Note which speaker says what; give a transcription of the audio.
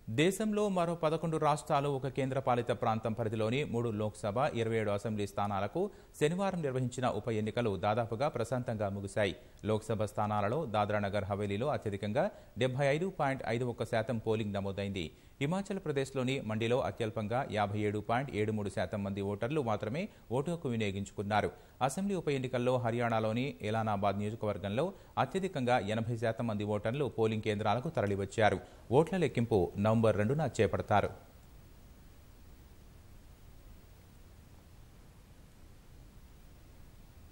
Speaker 1: దేశంలో మరో పదకొండు రాష్ట్రాలు ఒక కేంద్రపాలిత ప్రాంతం పరిధిలోని మూడు లోక్సభ ఇరవై ఏడు అసెంబ్లీ స్థానాలకు శనివారం నిర్వహించిన ఉప ఎన్నికలు దాదాపుగా ప్రశాంతంగా ముగిశాయి లోక్సభ స్థానాలలో దాద్రానగర్ హవేలీలో అత్యధికంగా డెబ్బై ఐదు పాయింట్ ఐదు ఒక్క శాతం పోలింగ్ నమోదైంది హిమాచల్ ప్రదేశ్లోని మండిలో అత్యల్పంగా యాభై ఏడు పాయింట్ ఏడు మూడు శాతం మంది ఓటర్లు మాత్రమే ఓటు హక్కు వినియోగించుకున్నారు అసెంబ్లీ ఉప ఎన్నికల్లో హర్యానాలోని ఎలానాబాద్ నియోజకవర్గంలో అత్యధికంగా ఎనభై శాతం మంది ఓటర్లు పోలింగ్ కేంద్రాలకు తరలివచ్చారు ఓట్ల లెక్కింపు నవంబర్ రెండున చేపడతారు